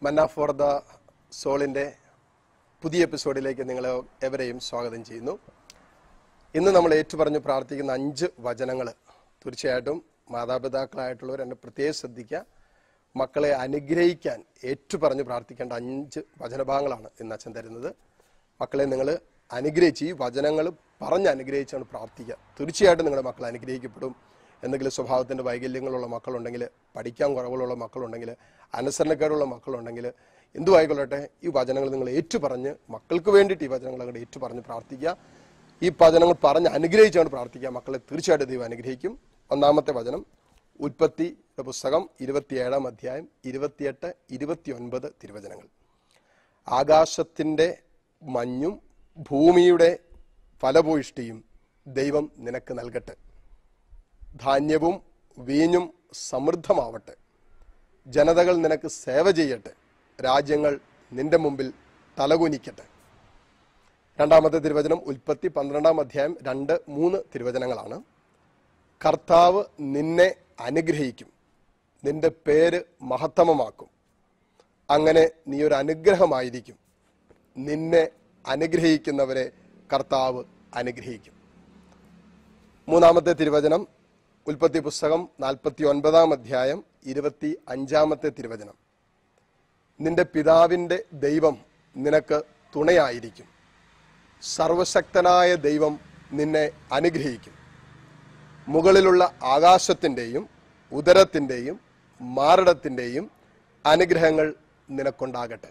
മന്ന for the സോളിൻ്റെ പുതിയ എപ്പിസോഡിലേക്ക് നിങ്ങളെ എവരെയും സ്വാഗതം ചെയ്യുന്നു ഇന്ന് നമ്മൾ ഏറ്റുപറഞ്ഞ് പ്രാർത്ഥിക്കുന്ന അഞ്ച് വചനങ്ങൾ തീർച്ചയായിട്ടും മാതാപിതാക്കളായിട്ടുള്ളവർ എന്നെ പ്രത്യേകം ശ്രദ്ധിക്കുക മക്കളെ അനുഗ്രഹിക്കാൻ ഏറ്റുപറഞ്ഞ് പ്രാർത്ഥിക്കേണ്ട അഞ്ച് വചനഭാഗങ്ങളാണ് ഇന്ന് അച്ഛൻ തരുന്നത് മക്കളെ നിങ്ങൾ അനുഗ്രഹിച്ച് ഈ വചനങ്ങൾ പറഞ്ഞ് അനുഗ്രഹിച്ചാണ് പ്രാർത്ഥിക്കുക തീർച്ചയായിട്ടും നിങ്ങളുടെ മക്കൾ അനുഗ്രഹിക്കപ്പെടും എന്തെങ്കിലും സ്വഭാവത്തിൻ്റെ വൈകല്യങ്ങളുള്ള മക്കളുണ്ടെങ്കിൽ പഠിക്കാൻ കുറവുള്ള മക്കളുണ്ടെങ്കിൽ അനുസരണക്കേടുള്ള മക്കളുണ്ടെങ്കിൽ എന്തു ആയിക്കൊള്ളട്ടെ ഈ വചനങ്ങൾ നിങ്ങൾ ഏറ്റുപറഞ്ഞ് മക്കൾക്ക് വേണ്ടിയിട്ട് ഈ വചനങ്ങൾ അങ്ങോട്ട് ഏറ്റുപറഞ്ഞ് പ്രാർത്ഥിക്കുക ഈ വചനങ്ങൾ പറഞ്ഞ് അനുഗ്രഹിച്ചാണ് പ്രാർത്ഥിക്കുക മക്കളെ തീർച്ചയായിട്ടും ദൈവം അനുഗ്രഹിക്കും ഒന്നാമത്തെ വചനം ഉൽപ്പത്തിയുടെ പുസ്തകം ഇരുപത്തിയേഴാം അധ്യായം ഇരുപത്തിയെട്ട് ഇരുപത്തിയൊൻപത് തിരുവചനങ്ങൾ ആകാശത്തിൻ്റെ മഞ്ഞും ഭൂമിയുടെ ഫലഭൂയിഷ്ടിയും ദൈവം നിനക്ക് നൽകട്ടെ ധാന്യവും വീഞ്ഞും സമൃദ്ധമാവട്ടെ ജനതകൾ നിനക്ക് സേവ ചെയ്യട്ടെ രാജ്യങ്ങൾ നിന്റെ മുമ്പിൽ തലകുനിക്കട്ടെ രണ്ടാമത്തെ തിരുവചനം ഉൽപ്പത്തി പന്ത്രണ്ടാം അധ്യായം രണ്ട് മൂന്ന് തിരുവചനങ്ങളാണ് കർത്താവ് നിന്നെ അനുഗ്രഹിക്കും നിന്റെ പേര് മഹത്തമമാക്കും അങ്ങനെ നീ ഒരു അനുഗ്രഹമായിരിക്കും നിന്നെ അനുഗ്രഹിക്കുന്നവരെ കർത്താവ് അനുഗ്രഹിക്കും മൂന്നാമത്തെ തിരുവചനം ഉൽപ്പത്തി പുസ്തകം നാൽപ്പത്തി ഒൻപതാം അധ്യായം ഇരുപത്തി അഞ്ചാമത്തെ തിരുവചനം നിന്റെ പിതാവിൻ്റെ ദൈവം നിനക്ക് തുണയായിരിക്കും സർവശക്തനായ ദൈവം നിന്നെ അനുഗ്രഹിക്കും മുകളിലുള്ള ആകാശത്തിൻ്റെയും ഉദരത്തിൻ്റെയും മാരടത്തിൻ്റെയും അനുഗ്രഹങ്ങൾ നിനക്കുണ്ടാകട്ടെ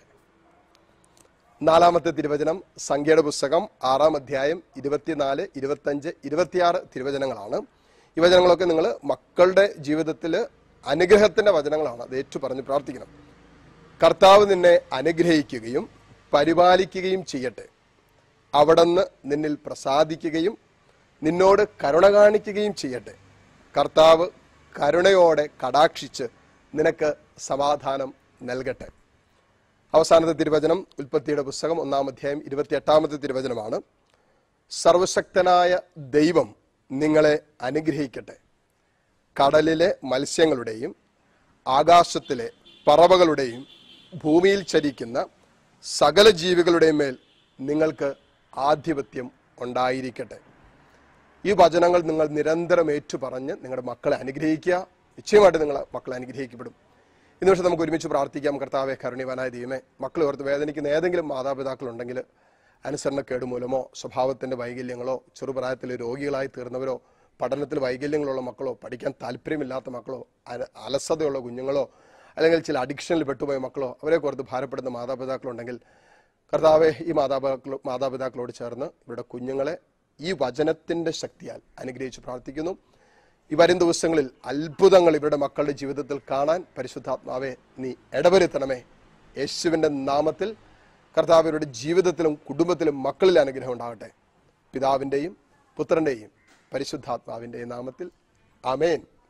നാലാമത്തെ തിരുവചനം സംഖ്യയുടെ പുസ്തകം ആറാം അധ്യായം ഇരുപത്തിനാല് ഇരുപത്തഞ്ച് ഇരുപത്തിയാറ് തിരുവചനങ്ങളാണ് ഈ വചനങ്ങളൊക്കെ നിങ്ങൾ മക്കളുടെ ജീവിതത്തിൽ അനുഗ്രഹത്തിന്റെ വചനങ്ങളാണ് അത് ഏറ്റു പറഞ്ഞ് പ്രാർത്ഥിക്കണം കർത്താവ് നിന്നെ അനുഗ്രഹിക്കുകയും പരിപാലിക്കുകയും ചെയ്യട്ടെ അവിടുന്ന് നിന്നിൽ പ്രസാദിക്കുകയും നിന്നോട് കരുണ കാണിക്കുകയും ചെയ്യട്ടെ കർത്താവ് കരുണയോടെ കടാക്ഷിച്ച് നിനക്ക് സമാധാനം നൽകട്ടെ അവസാനത്തെ തിരുവചനം ഉൽപ്പത്തിയുടെ പുസ്തകം ഒന്നാം അധ്യായം ഇരുപത്തിയെട്ടാമത്തെ തിരുവചനമാണ് സർവശക്തനായ ദൈവം നിങ്ങളെ അനുഗ്രഹിക്കട്ടെ കടലിലെ മത്സ്യങ്ങളുടെയും ആകാശത്തിലെ പറവകളുടെയും ഭൂമിയിൽ ചരിക്കുന്ന സകല ജീവികളുടെയും മേൽ നിങ്ങൾക്ക് ആധിപത്യം ഉണ്ടായിരിക്കട്ടെ ഈ വചനങ്ങൾ നിങ്ങൾ നിരന്തരം ഏറ്റുപറഞ്ഞ് നിങ്ങളുടെ മക്കളെ അനുഗ്രഹിക്കുക നിശ്ചയമായിട്ട് നിങ്ങളെ മക്കളെ അനുഗ്രഹിക്കപ്പെടും ഇന്ന് പക്ഷേ നമുക്ക് ഒരുമിച്ച് പ്രാർത്ഥിക്കാം കർത്താവെ കരുണിവനായ ദൈവമേ മക്കൾ ഓർത്ത് വേദനിക്കുന്ന ഏതെങ്കിലും മാതാപിതാക്കളുണ്ടെങ്കിൽ അനുസരണക്കേട് മൂലമോ സ്വഭാവത്തിന്റെ വൈകല്യങ്ങളോ ചെറുപ്രായത്തിൽ രോഗികളായി തീർന്നവരോ പഠനത്തിൽ വൈകല്യങ്ങളുള്ള മക്കളോ പഠിക്കാൻ താല്പര്യമില്ലാത്ത മക്കളോ അല- അലസതയുള്ള കുഞ്ഞുങ്ങളോ അല്ലെങ്കിൽ ചില അഡിക്ഷനിൽ പെട്ടുപോയ മക്കളോ അവരെ ഓർത്ത് ഭാരപ്പെടുന്ന മാതാപിതാക്കളുണ്ടെങ്കിൽ കർത്താവെ ഈ മാതാപിതാക്കളോ മാതാപിതാക്കളോട് ചേർന്ന് ഇവരുടെ കുഞ്ഞുങ്ങളെ ഈ വചനത്തിന്റെ ശക്തിയാൽ അനുഗ്രഹിച്ച് പ്രാർത്ഥിക്കുന്നു ഈ വരും ദിവസങ്ങളിൽ അത്ഭുതങ്ങൾ ഇവരുടെ മക്കളുടെ ജീവിതത്തിൽ കാണാൻ പരിശുദ്ധാത്മാവെ നീ ഇടവരുത്തണമേ യേശുവിന്റെ നാമത്തിൽ കർത്താവ് ഇവരുടെ ജീവിതത്തിലും കുടുംബത്തിലും മക്കളിൽ അനുഗ്രഹം ഉണ്ടാകട്ടെ പിതാവിൻ്റെയും പുത്രൻ്റെയും പരിശുദ്ധാത്മാവിൻ്റെയും നാമത്തിൽ അമേൻ